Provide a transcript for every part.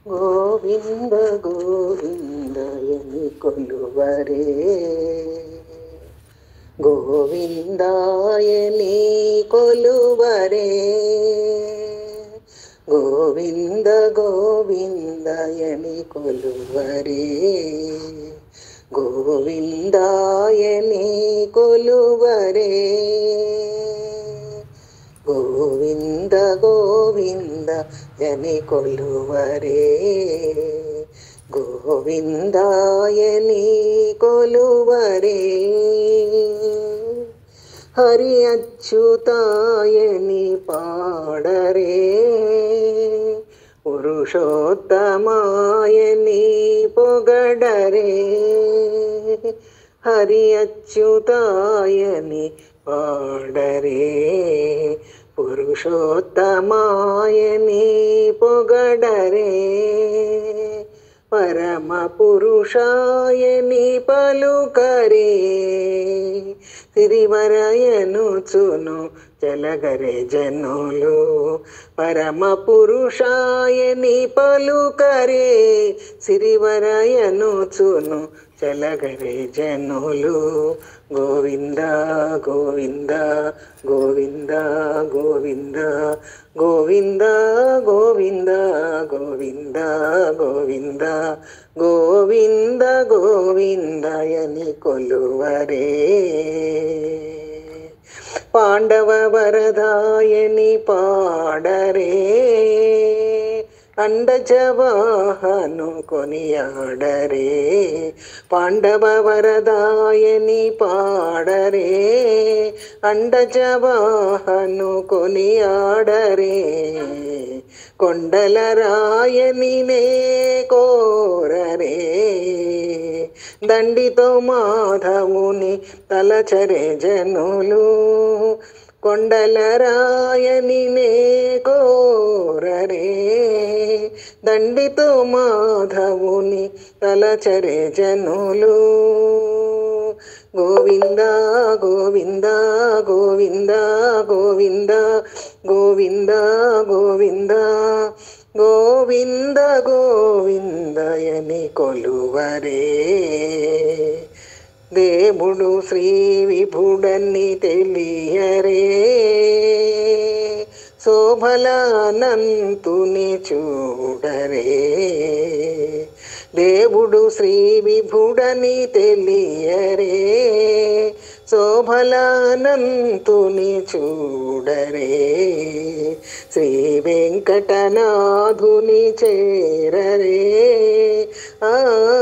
గోవింద గోవిందయని కొలువరే గోవిందాయని కొలువరే గోవింద గోవిందయని కొలువరే గోవిందాయని కొలువరే గోవింద గోవింద జని కొలువరే గోవిందాయని కొలువరే హరి అచ్యుతాయని పాడరే పురుషోత్తమాయని పొగడరే హరి అచ్యుతాయని పాడరే పురుషోత్తమాయని పొగడరే పరమ పురుషాయని పలుకరే సిరివరయను చును జలగరే జనులు పరమ పురుషాయని పలుకరే సిరివరయను చును చలగరే జనులు గోవింద గోవింద గోవింద గోవింద గోవింద గోవింద గోవింద గోవింద గోవింద గోవిందయని కొలువరే పాండవ వరదాయని పాడరే అండజవాహను కొనియాడరే పాండవ వరదాయని పాడరే అండజవాహను కొనియాడరే కొండల రాయని నే కోరరే దండితో మాధవుని తలచరే జనులు కొండల రాయని నే కోరరే దండితో మాధవుని తలచరే జనులు గోవింద గోవింద గోవింద గోవింద గోవింద గోవింద గోవింద గోవిందయని కొలువరే దేవుడు శ్రీ విభుడని తెలియరే శోభలానంతుని చూడరే దేవుడు శ్రీ విభుడని తెలియరే శోభలానంతుని చూడరే శ్రీ వెంకటనాథుని చేరరే ఆ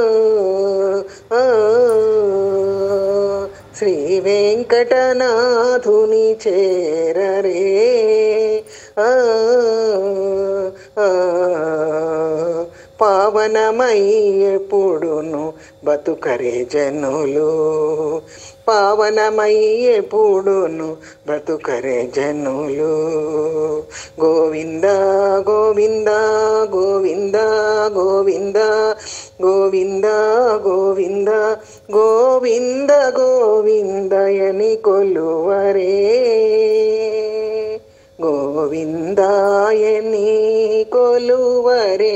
ఆ శ్రీ వెంకటనాథుని చేరరే ఆ ఆ పావనమై ఎప్పుడును బతుకరే జనులు పావనమై ఎప్పుడును బ్రతుకరే జనులు గోవింద గోవింద గోవింద గోవింద గోవింద గోవింద గోవింద గోవిందయని కొలువరే గోవిందాయని కొలువరే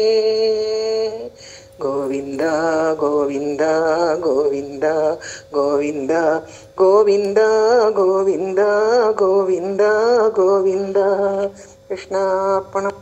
గోవింద గోవింద గోవింద గోవింద గోవింద గోవింద గోవింద గోవింద కృష్ణార్పణ